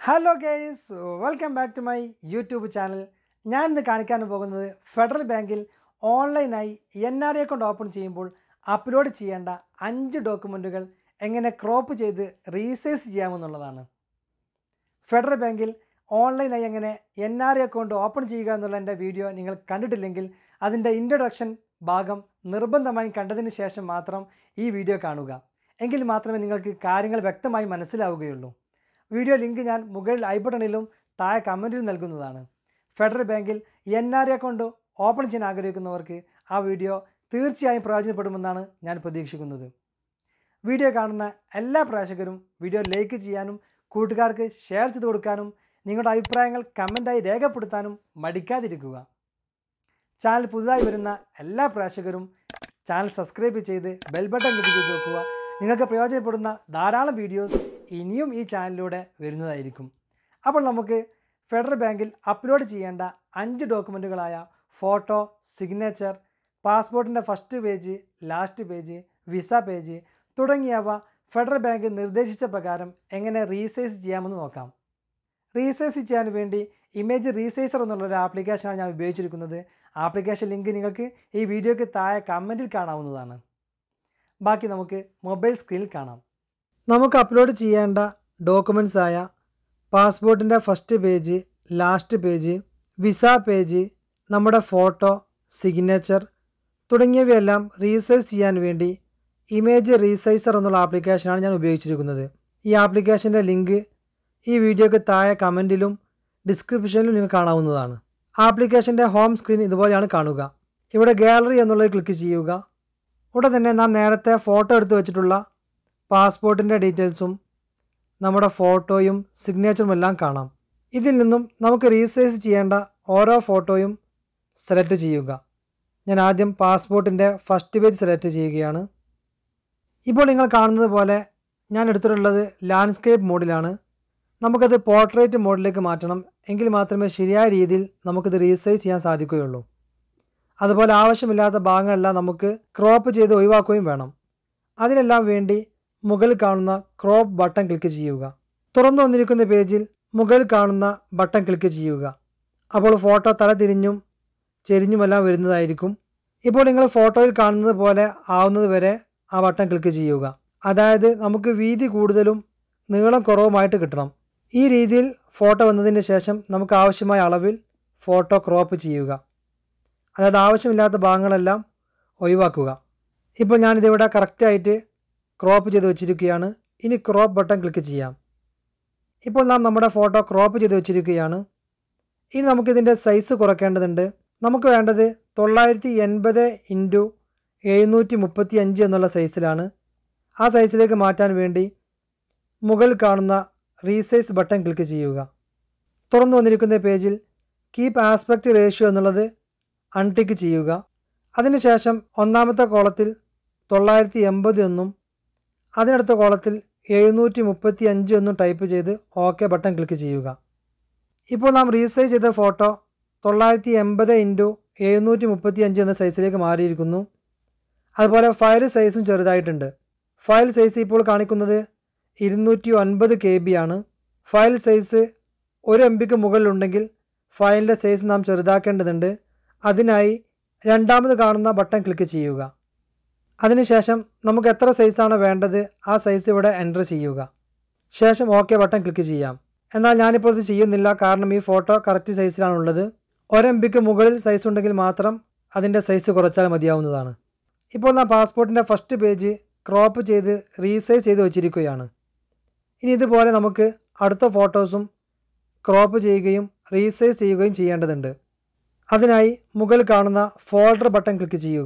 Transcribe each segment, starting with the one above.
hello guys welcome back to my YouTube channel ഞാൻ ഇന്ന് കാണിക്കാൻ പോകുന്നത് ഫെഡറൽ ബാങ്കിൽ ഓൺലൈനായി N R I account open ചെയ്യുമ്പോൾ അപ്ലോഡ് ചെയ്യേണ്ട അഞ്ച് ഡോക്യുമെൻറ്റുകൾ എങ്ങനെ ക്രോപ്പ് ചെയ്ത് റീസൈസ് ചെയ്യാമെന്നുള്ളതാണ് ഫെഡറൽ ബാങ്കിൽ ഓൺലൈനായി എങ്ങനെ N R I account open ചെയ്യുക എന്നുള്ള എൻ്റെ വീഡിയോ നിങ്ങൾ കണ്ടിട്ടില്ലെങ്കിൽ അതിൻ്റെ ഇൻട്രൊഡക്ഷൻ ഭാഗം നിർബന്ധമായും കണ്ടതിന് ശേഷം മാത്രം ഈ വീഡിയോ കാണുക എങ്കിൽ മാത്രമേ നിങ്ങൾക്ക് കാര്യങ്ങൾ വ്യക്തമായി മനസ്സിലാവുകയുള്ളൂ വീഡിയോ ലിങ്ക് ഞാൻ മുകളിൽ ഐ ബട്ടണിലും താഴെ കമൻറ്റിലും നൽകുന്നതാണ് ഫെഡറൽ ബാങ്കിൽ N R I account open ചെയ്യാൻ ആഗ്രഹിക്കുന്നവർക്ക് ആ വീഡിയോ തീർച്ചയായും പ്രയോജനപ്പെടുമെന്നാണ് ഞാൻ പ്രതീക്ഷിക്കുന്നത് വീഡിയോ കാണുന്ന എല്ലാ പ്രേക്ഷകരും വീഡിയോ ലൈക്ക് ചെയ്യാനും കൂട്ടുകാർക്ക് ഷെയർ ചെയ്ത് കൊടുക്കാനും നിങ്ങളുടെ അഭിപ്രായങ്ങൾ കമൻറ്റായി രേഖപ്പെടുത്താനും മടിക്കാതിരിക്കുക ചാനൽ പുതുതായി വരുന്ന എല്ലാ പ്രേക്ഷകരും ചാനൽ സബ്സ്ക്രൈബ് ചെയ്ത് ബെൽ ബട്ടൺ ക്ലിക്ക് ചെയ്ത് വെക്കുക നിങ്ങൾക്ക് പ്രയോജനപ്പെടുന്ന ധാരാളം വീഡിയോസ് ഇനിയും ഈ ചാനലിലൂടെ വരുന്നതായിരിക്കും അപ്പോൾ നമുക്ക് ഫെഡറൽ ബാങ്കിൽ അപ്ലോഡ് ചെയ്യേണ്ട അഞ്ച് ഡോക്യുമെൻറ്റുകളായ ഫോട്ടോ സിഗ്നേച്ചർ പാസ്പോർട്ടിൻ്റെ first page last page visa page തുടങ്ങിയവ ഫെഡറൽ ബാങ്ക് നിർദ്ദേശിച്ച പ്രകാരം എങ്ങനെ റീസൈസ് ചെയ്യാമെന്ന് നോക്കാം റീസൈസ് ചെയ്യാൻ വേണ്ടി ഇമേജ് റീസൈസർ എന്നുള്ള ഒരു ആപ്ലിക്കേഷനാണ് ഞാൻ ഉപയോഗിച്ചിരിക്കുന്നത് ആപ്ലിക്കേഷൻ ലിങ്ക് നിങ്ങൾക്ക് ഈ വീഡിയോയ്ക്ക് താഴെ കമൻറ്റിൽ കാണാവുന്നതാണ് ബാക്കി നമുക്ക് മൊബൈൽ സ്ക്രീനിൽ കാണാം നമുക്ക് അപ്ലോഡ് ചെയ്യേണ്ട ഡോക്യുമെൻറ്റ്സ് ആയ പാസ്പോർട്ടിൻ്റെ first page last page visa page നമ്മുടെ ഫോട്ടോ സിഗ്നേച്ചർ തുടങ്ങിയവയെല്ലാം റീസൈസ് ചെയ്യാൻ വേണ്ടി ഇമേജ് റീസൈസർ എന്നുള്ള ആപ്ലിക്കേഷനാണ് ഞാൻ ഉപയോഗിച്ചിരിക്കുന്നത് ഈ ആപ്ലിക്കേഷൻ്റെ ലിങ്ക് ഈ വീഡിയോയ്ക്ക് താഴെ കമൻറ്റിലും ഡിസ്ക്രിപ്ഷനിലും നിങ്ങൾക്ക് കാണാവുന്നതാണ് ആപ്ലിക്കേഷൻ്റെ ഹോം സ്ക്രീൻ ഇതുപോലെയാണ് കാണുക ഇവിടെ ഗാലറി എന്നുള്ളത് ക്ലിക്ക് ചെയ്യുക ഉടൻ തന്നെ നാം നേരത്തെ ഫോട്ടോ എടുത്ത് വെച്ചിട്ടുള്ള പാസ്പോർട്ടിൻ്റെ ഡീറ്റെയിൽസും നമ്മുടെ ഫോട്ടോയും സിഗ്നേച്ചറും എല്ലാം കാണാം ഇതിൽ നിന്നും നമുക്ക് റീസൈസ് ചെയ്യേണ്ട ഓരോ ഫോട്ടോയും സെലക്ട് ചെയ്യുക ഞാൻ ആദ്യം പാസ്പോർട്ടിൻ്റെ ഫസ്റ്റ് പേജ് സെലക്ട് ചെയ്യുകയാണ് ഇപ്പോൾ നിങ്ങൾ കാണുന്നത് പോലെ ഞാൻ എടുത്തിട്ടുള്ളത് ലാൻഡ്സ്കേപ്പ് മോഡിലാണ് നമുക്കത് പോർട്രേറ്റ് മോഡിലേക്ക് മാറ്റണം എങ്കിൽ മാത്രമേ ശരിയായ രീതിയിൽ നമുക്കിത് റീസൈസ് ചെയ്യാൻ സാധിക്കുകയുള്ളൂ അതുപോലെ ആവശ്യമില്ലാത്ത ഭാഗങ്ങളെല്ലാം നമുക്ക് ക്രോപ്പ് ചെയ്ത് ഒഴിവാക്കുകയും വേണം അതിനെല്ലാം വേണ്ടി മുകളിൽ കാണുന്ന ക്രോപ്പ് ബട്ടൺ ക്ലിക്ക് ചെയ്യുക തുറന്നു വന്നിരിക്കുന്ന പേജിൽ മുകളിൽ കാണുന്ന ബട്ടൺ ക്ലിക്ക് ചെയ്യുക അപ്പോൾ ഫോട്ടോ തല തിരിഞ്ഞും ചെരിഞ്ഞുമെല്ലാം വരുന്നതായിരിക്കും ഇപ്പോൾ നിങ്ങൾ ഫോട്ടോയിൽ കാണുന്നത് പോലെ ആവുന്നത് വരെ ആ ബട്ടൺ ക്ലിക്ക് ചെയ്യുക അതായത് നമുക്ക് വീതി കൂടുതലും നീളം കുറവുമായിട്ട് കിട്ടണം ഈ രീതിയിൽ ഫോട്ടോ വന്നതിന് ശേഷം നമുക്ക് ആവശ്യമായ അളവിൽ ഫോട്ടോ ക്രോപ്പ് ചെയ്യുക അതായത് ആവശ്യമില്ലാത്ത ഭാഗങ്ങളെല്ലാം ഒഴിവാക്കുക ഇപ്പോൾ ഞാനിതിവിടെ കറക്റ്റായിട്ട് ക്രോപ്പ് ചെയ്ത് വെച്ചിരിക്കുകയാണ് ഇനി ക്രോപ്പ് ബട്ടൺ ക്ലിക്ക് ചെയ്യാം ഇപ്പോൾ നാം നമ്മുടെ ഫോട്ടോ ക്രോപ്പ് ചെയ്ത് വെച്ചിരിക്കുകയാണ് ഇനി നമുക്കിതിൻ്റെ സൈസ് കുറയ്ക്കേണ്ടതുണ്ട് നമുക്ക് വേണ്ടത് തൊള്ളായിരത്തി എൺപത് ഇൻറ്റു എഴുന്നൂറ്റി മുപ്പത്തി അഞ്ച് എന്നുള്ള സൈസിലാണ് ആ സൈസിലേക്ക് മാറ്റാൻ വേണ്ടി മുകളിൽ കാണുന്ന റീസൈസ് ബട്ടൺ ക്ലിക്ക് ചെയ്യുക തുറന്നു വന്നിരിക്കുന്ന പേജിൽ കീപ്പ് ആസ്പെക്റ്റ് റേഷ്യോ എന്നുള്ളത് അൺടിക്ക് ചെയ്യുക അതിനുശേഷം ഒന്നാമത്തെ കോളത്തിൽ തൊള്ളായിരത്തി എൺപത് എന്നും അതിനടുത്ത കോളത്തിൽ എഴുന്നൂറ്റി മുപ്പത്തി അഞ്ച് എന്നും ടൈപ്പ് ചെയ്ത് ഓക്കെ ബട്ടൺ ക്ലിക്ക് ചെയ്യുക ഇപ്പോൾ നാം റീസൈസ് ചെയ്ത ഫോട്ടോ തൊള്ളായിരത്തി എൺപത് ഇൻറ്റു എഴുന്നൂറ്റി മുപ്പത്തി അഞ്ച് എന്ന സൈസിലേക്ക് മാറിയിരിക്കുന്നു അതുപോലെ ഫയൽ സൈസും ചെറുതായിട്ടുണ്ട് ഫയൽ സൈസ് ഇപ്പോൾ കാണിക്കുന്നത് ഇരുന്നൂറ്റി ഒൻപത് കെ ബി ആണ് ഫയൽ സൈസ് ഒരു എം ബിക്ക് മുകളിലുണ്ടെങ്കിൽ ഫയലിൻ്റെ സൈസ് നാം ചെറുതാക്കേണ്ടതുണ്ട് അതിനായി രണ്ടാമത് കാണുന്ന ബട്ടൺ ക്ലിക്ക് ചെയ്യുക അതിനുശേഷം നമുക്ക് എത്ര സൈസാണ് വേണ്ടത് ആ സൈസ് ഇവിടെ എൻ്റർ ചെയ്യുക ശേഷം ഓക്കെ ബട്ടൺ ക്ലിക്ക് ചെയ്യാം എന്നാൽ ഞാനിപ്പോൾ ഇത് ചെയ്യുന്നില്ല കാരണം ഈ ഫോട്ടോ കറക്റ്റ് സൈസിലാണുള്ളത് ഒരു എം ബിക്ക് മുകളിൽ സൈസ് ഉണ്ടെങ്കിൽ മാത്രം അതിൻ്റെ സൈസ് കുറച്ചാൽ മതിയാവുന്നതാണ് ഇപ്പോൾ നാം പാസ്പോർട്ടിൻ്റെ ഫസ്റ്റ് പേജ് ക്രോപ്പ് ചെയ്ത് റീസൈസ് ചെയ്ത് വെച്ചിരിക്കുകയാണ് ഇനി ഇതുപോലെ നമുക്ക് അടുത്ത ഫോട്ടോസും ക്രോപ്പ് ചെയ്യുകയും റീസൈസ് ചെയ്യുകയും ചെയ്യേണ്ടതുണ്ട് അതിനായി മുകളിൽ കാണുന്ന ഫോൾഡർ ബട്ടൺ ക്ലിക്ക് ചെയ്യുക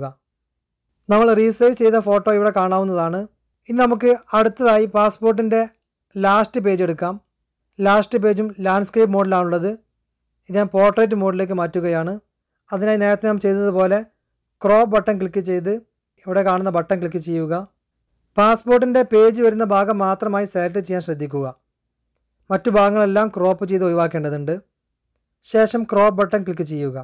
നമ്മൾ റീസൈസ് ചെയ്ത ഫോട്ടോ ഇവിടെ കാണാവുന്നതാണ് ഇനി നമുക്ക് അടുത്തതായി പാസ്പോർട്ടിൻ്റെ ലാസ്റ്റ് പേജ് എടുക്കാം ലാസ്റ്റ് പേജും ലാൻഡ്സ്കേപ്പ് മോഡിലാണുള്ളത് ഇത് ഞാൻ പോർട്രേറ്റ് മോഡിലേക്ക് മാറ്റുകയാണ് അതിനായി നേരത്തെ നാം ചെയ്തതുപോലെ ക്രോപ്പ് ബട്ടൺ ക്ലിക്ക് ചെയ്ത് ഇവിടെ കാണുന്ന ബട്ടൺ ക്ലിക്ക് ചെയ്യുക പാസ്പോർട്ടിൻ്റെ പേജ് വരുന്ന ഭാഗം മാത്രമായി സെലക്ട് ചെയ്യാൻ ശ്രദ്ധിക്കുക മറ്റു ഭാഗങ്ങളെല്ലാം ക്രോപ്പ് ചെയ്ത് ഒഴിവാക്കേണ്ടതുണ്ട് ശേഷം ക്രോപ്പ് ബട്ടൺ ക്ലിക്ക് ചെയ്യുക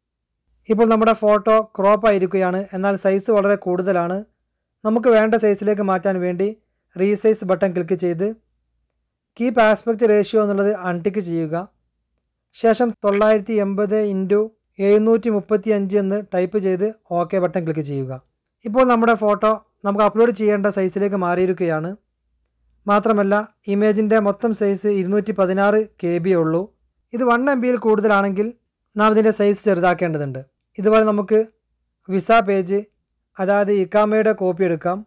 ഇപ്പോൾ നമ്മുടെ ഫോട്ടോ ക്രോപ്പ് ആയിരിക്കുകയാണ് എന്നാൽ സൈസ് വളരെ കൂടുതലാണ് നമുക്ക് വേണ്ട സൈസിലേക്ക് മാറ്റാൻ വേണ്ടി റീസൈസ് ബട്ടൺ ക്ലിക്ക് ചെയ്ത് കീപ്പ് ആസ്പെക്റ്റ് റേഷ്യോ എന്നുള്ളത് അൺടിക്ക് ചെയ്യുക ശേഷം തൊള്ളായിരത്തി എൺപത് ഇൻറ്റു എഴുന്നൂറ്റി മുപ്പത്തി അഞ്ച് എന്ന് ടൈപ്പ് ചെയ്ത് ഓക്കെ ബട്ടൺ ക്ലിക്ക് ചെയ്യുക ഇപ്പോൾ നമ്മുടെ ഫോട്ടോ നമുക്ക് അപ്ലോഡ് ചെയ്യേണ്ട സൈസിലേക്ക് മാറിയിരിക്കുകയാണ് മാത്രമല്ല ഇമേജിൻ്റെ മൊത്തം സൈസ് ഇരുന്നൂറ്റി പതിനാറ് കെ ബി ഉള്ളൂ ഇത് വൺ എം ബിയിൽ കൂടുതലാണെങ്കിൽ നാം ഇതിൻ്റെ സൈസ് ചെറുതാക്കേണ്ടതുണ്ട് ഇതുപോലെ നമുക്ക് വിസ പേജ് അതായത് ഇക്കാമയുടെ കോപ്പി എടുക്കാം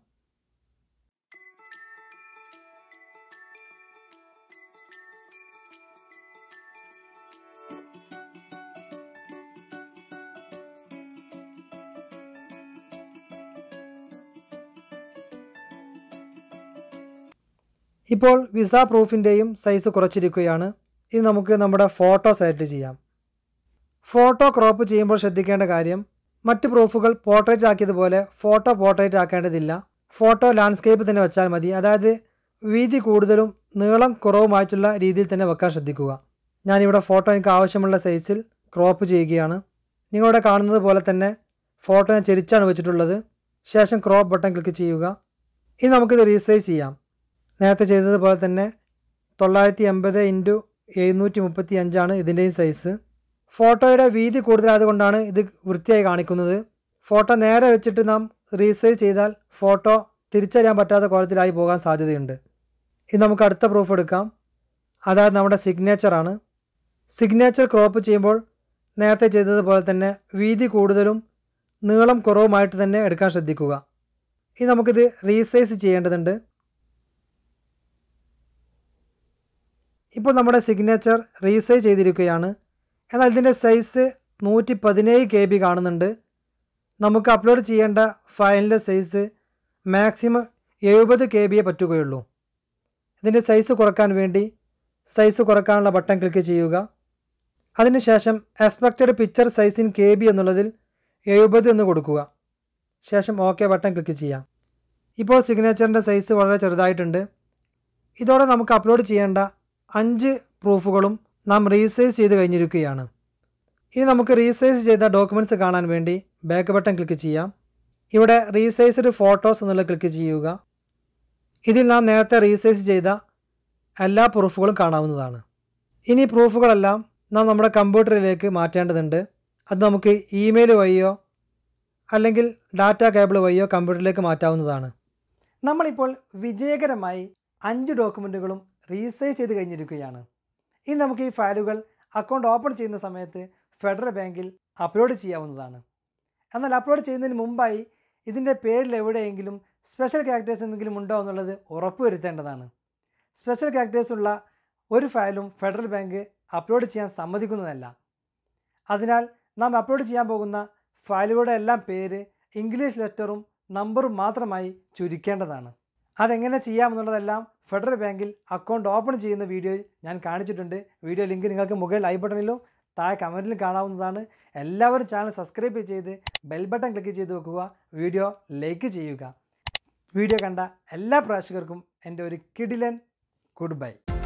ഇപ്പോൾ വിസ പ്രൂഫിൻ്റെയും സൈസ് കുറച്ചിരിക്കുകയാണ് ഇനി നമുക്ക് നമ്മുടെ ഫോട്ടോ സെലക്ട് ചെയ്യാം ഫോട്ടോ ക്രോപ്പ് ചെയ്യുമ്പോൾ ശ്രദ്ധിക്കേണ്ട കാര്യം മറ്റ് പ്രൂഫുകൾ പോർട്രേറ്റ് ആക്കിയതുപോലെ ഫോട്ടോ പോർട്രേറ്റ് ആക്കേണ്ടതില്ല ഫോട്ടോ ലാൻഡ്സ്കേപ്പ് തന്നെ വെച്ചാൽ മതി അതായത് വീതി കൂടുതലും നീളം കുറവുമായിട്ടുള്ള രീതിയിൽ തന്നെ വെക്കാൻ ശ്രദ്ധിക്കുക ഞാനിവിടെ ഫോട്ടോ എനിക്ക് ആവശ്യമുള്ള സൈസിൽ ക്രോപ്പ് ചെയ്യുകയാണ് നിങ്ങളിവിടെ കാണുന്നത് പോലെ തന്നെ ഫോട്ടോ ഞാൻ ചെരിച്ചാണ് വെച്ചിട്ടുള്ളത് ശേഷം ക്രോപ്പ് ബട്ടൺ ക്ലിക്ക് ചെയ്യുക ഇനി നമുക്കിത് റീസൈസ് ചെയ്യാം നേരത്തെ ചെയ്തതുപോലെ തന്നെ തൊള്ളായിരത്തി എൺപത് ഇൻറ്റു എഴുന്നൂറ്റി മുപ്പത്തി അഞ്ചാണ് ഇതിൻ്റെയും സൈസ് ഫോട്ടോയുടെ വീതി കൂടുതലായതുകൊണ്ടാണ് ഇത് വൃത്തിയായി കാണിക്കുന്നത് ഫോട്ടോ നേരെ വെച്ചിട്ട് നാം റീസൈസ് ചെയ്താൽ ഫോട്ടോ തിരിച്ചറിയാൻ പറ്റാത്ത കോലത്തിലായി പോകാൻ സാധ്യതയുണ്ട് ഇത് നമുക്ക് അടുത്ത പ്രൂഫ് എടുക്കാം അതായത് നമ്മുടെ സിഗ്നേച്ചറാണ് സിഗ്നേച്ചർ ക്രോപ്പ് ചെയ്യുമ്പോൾ നേരത്തെ ചെയ്തതുപോലെ തന്നെ വീതി കൂടുതലും നീളം കുറവുമായിട്ട് തന്നെ എടുക്കാൻ ശ്രദ്ധിക്കുക ഇനി നമുക്കിത് റീസൈസ് ചെയ്യേണ്ടതുണ്ട് ഇപ്പോൾ നമ്മുടെ സിഗ്നേച്ചർ റീസൈസ് ചെയ്തിരിക്കുകയാണ് എന്നാൽ ഇതിൻ്റെ സൈസ് നൂറ്റി പതിനേഴ് കെ ബി കാണുന്നുണ്ട് നമുക്ക് അപ്ലോഡ് ചെയ്യേണ്ട ഫയലിൻ്റെ സൈസ് മാക്സിമം എഴുപത് കെ ബിയെ പറ്റുകയുള്ളൂ ഇതിൻ്റെ സൈസ് കുറക്കാൻ വേണ്ടി സൈസ് കുറക്കാനുള്ള ബട്ടൺ ക്ലിക്ക് ചെയ്യുക അതിനുശേഷം expected picture size in K B എന്നുള്ളതിൽ എഴുപത് എന്ന് കൊടുക്കുക ശേഷം ഓക്കെ ബട്ടൺ ക്ലിക്ക് ചെയ്യാം ഇപ്പോൾ സിഗ്നേച്ചറിൻ്റെ സൈസ് വളരെ ചെറുതായിട്ടുണ്ട് ഇതോടെ നമുക്ക് അപ്ലോഡ് ചെയ്യേണ്ട അഞ്ച് പ്രൂഫുകളും നാം റീസൈസ് ചെയ്ത് കഴിഞ്ഞിരിക്കുകയാണ് ഇനി നമുക്ക് റീസൈസ് ചെയ്ത ഡോക്യുമെൻറ്റ്സ് കാണാൻ വേണ്ടി ബാക്ക് ബട്ടൺ ക്ലിക്ക് ചെയ്യാം ഇവിടെ റീസൈസ്ഡ് ഫോട്ടോസ് എന്നുള്ള ക്ലിക്ക് ചെയ്യുക ഇതിൽ നാം നേരത്തെ റീസൈസ് ചെയ്ത എല്ലാ പ്രൂഫുകളും കാണാവുന്നതാണ് ഇനി പ്രൂഫുകളെല്ലാം നാം നമ്മുടെ കമ്പ്യൂട്ടറിലേക്ക് മാറ്റേണ്ടതുണ്ട് അത് നമുക്ക് ഇമെയിൽ വഴിയോ അല്ലെങ്കിൽ ഡാറ്റ കേബിൾ വഴിയോ കമ്പ്യൂട്ടറിലേക്ക് മാറ്റാവുന്നതാണ് നമ്മളിപ്പോൾ വിജയകരമായി അഞ്ച് ഡോക്യുമെൻറ്റുകളും റീസൈസ് ചെയ്ത് കഴിഞ്ഞിരിക്കുകയാണ് ഇനി നമുക്ക് ഈ ഫയലുകൾ അക്കൗണ്ട് ഓപ്പൺ ചെയ്യുന്ന സമയത്ത് ഫെഡറൽ ബാങ്കിൽ അപ്ലോഡ് ചെയ്യാവുന്നതാണ് എന്നാൽ അപ്ലോഡ് ചെയ്യുന്നതിന് മുമ്പായി ഇതിൻ്റെ പേരിൽ എവിടെയെങ്കിലും സ്പെഷ്യൽ ക്യാരക്ടേഴ്സ് എന്തെങ്കിലും ഉണ്ടോ എന്നുള്ളത് ഉറപ്പുവരുത്തേണ്ടതാണ് സ്പെഷ്യൽ ക്യാരക്ടേഴ്സ് ഉള്ള ഒരു ഫയലും ഫെഡറൽ ബാങ്ക് അപ്ലോഡ് ചെയ്യാൻ സമ്മതിക്കുന്നതല്ല അതിനാൽ നാം അപ്ലോഡ് ചെയ്യാൻ പോകുന്ന ഫയലുകളുടെ എല്ലാം പേര് ഇംഗ്ലീഷ് ലെറ്ററും നമ്പറും മാത്രമായി ചുരുക്കേണ്ടതാണ് അതെങ്ങനെ ചെയ്യാമെന്നുള്ളതെല്ലാം ഫെഡറൽ ബാങ്കിൽ അക്കൗണ്ട് ഓപ്പൺ ചെയ്യുന്ന വീഡിയോയിൽ ഞാൻ കാണിച്ചിട്ടുണ്ട് വീഡിയോ ലിങ്ക് നിങ്ങൾക്ക് മുകളിൽ ഐ ബട്ടണിലും താഴെ കമൻറ്റിലും കാണാവുന്നതാണ് എല്ലാവരും ചാനൽ സബ്സ്ക്രൈബ് ചെയ്ത് ബെൽ ബട്ടൺ ക്ലിക്ക് ചെയ്ത് വെക്കുക വീഡിയോ ലൈക്ക് ചെയ്യുക വീഡിയോ കണ്ട എല്ലാ പ്രേക്ഷകർക്കും എൻ്റെ ഒരു കിടിലൻ ഗുഡ് ബൈ